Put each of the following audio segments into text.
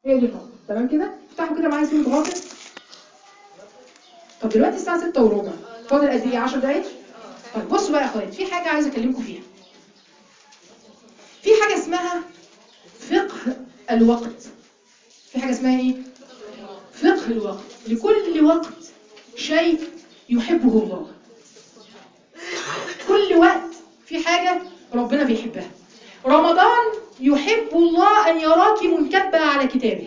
هي دي النقطة تمام كده افتحوا كده معايا سورة غافر طب دلوقتي الساعة 6 وربع فاضل قد ايه 10 دقايق طيب بصوا بقى يا اخوات في حاجة عايزة اكلمكم فيها في حاجة اسمها فقه الوقت في حاجة اسمها ايه فقه الوقت لكل وقت شيء يحبه الله كل وقت في حاجة ربنا بيحبها رمضان يحب الله أن يراك منكبة على كتابه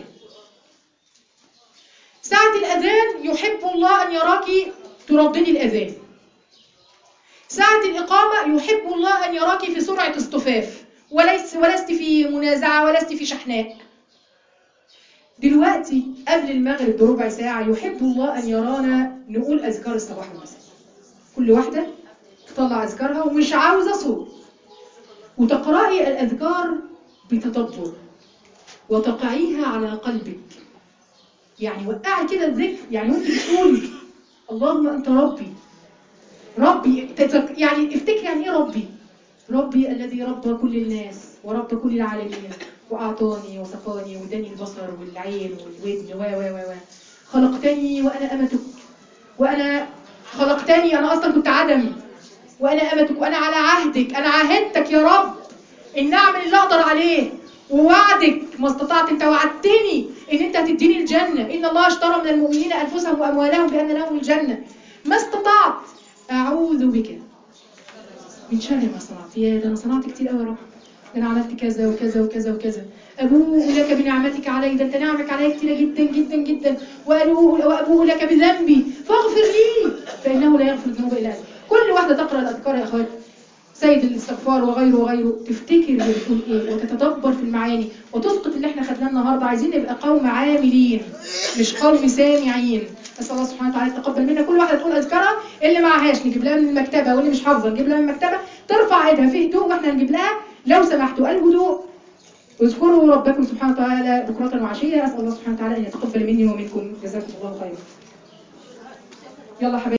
ساعة الأذان يحب الله أن يراك ترددي الأذان ساعة الإقامة يحب الله أن يراك في سرعة اصطفاف وليس ولست في منازعة ولست في شحناء دلوقتي قبل المغرب بربع ساعة يحب الله أن يرانا نقول أذكار الصباح والمساء كل واحدة تطلع أذكارها ومش عاوزة صوت وتقرأي الأذكار بتدبر وتقعيها على قلبك يعني وقعي كده الذكر يعني وانت بتقولي اللهم أنت ربي ربي تتك... يعني افتكري يعني ايه ربي ربي الذي ربى كل الناس ورب كل العالمين وأعطاني وسقاني واداني البصر والعين والودن و و و و خلقتني وأنا أمتك وأنا خلقتني أنا أصلا كنت عدم وأنا أمتك وأنا على عهدك أنا عاهدتك يا رب إن أعمل اللي أقدر عليه ووعدك ما استطعت أنت وعدتني إن أنت هتديني الجنة إن الله اشترى من المؤمنين أنفسهم وأموالهم بأن لهم الجنة ما استطعت أعوذ بك من شر ما صنعت يا ده أنا صنعت كتير قوي يا رب ده أنا عملت كذا وكذا وكذا وكذا أبوء لك بنعمتك علي ده أنت نعمك علي كتيرة جدا جدا جدا وأبوء, وأبوء لك بذنبي فاغفر لي فإنه لا يغفر الذنوب إلا أنت كل واحدة تقرأ الأذكار يا أخوات سيد الاستغفار وغيره وغيره تفتكر هي بتقول ايه وتتدبر في المعاني وتسقط اللي احنا خدناه النهارده عايزين نبقى قوم عاملين مش قوم سامعين نسال الله سبحانه وتعالى يتقبل منا كل واحده تقول اذكارها اللي معهاش نجيب لها من المكتبه واللي مش حافظه نجيب لها من المكتبه ترفع ايدها في هدوء واحنا نجيب لها لو سمحتوا الهدوء واذكروا ربكم سبحانه وتعالى بكرة وعشية أسأل الله سبحانه وتعالى أن يتقبل مني ومنكم جزاكم الله خيرا يلا حبايبي